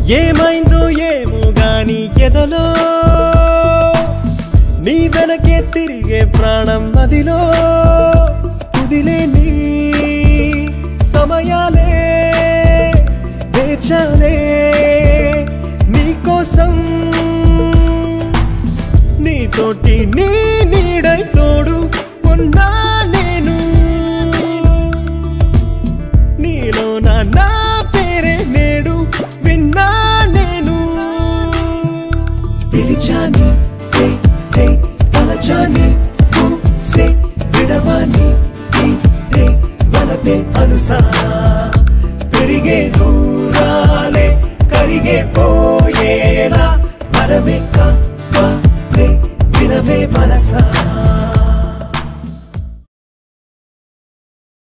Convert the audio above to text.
ఏమైందో ఏమో గాని ఎదలో నీ వెనకే తిరిగే ప్రాణం మదిలో కుదిలేని సమయాలే వేచాలే నీకోసం నీతోటి నీ నీడై తోడు ఉన్నా నేను నీలో నా నా పేరే నేడు విన్నా నేను పిలిచాని హే హే తలచాని సే విడవాని హే హే వలపే అనుసా పెరిగే దూరాలే కరిగే పోయేలా వరమే కావే వినవే మనసా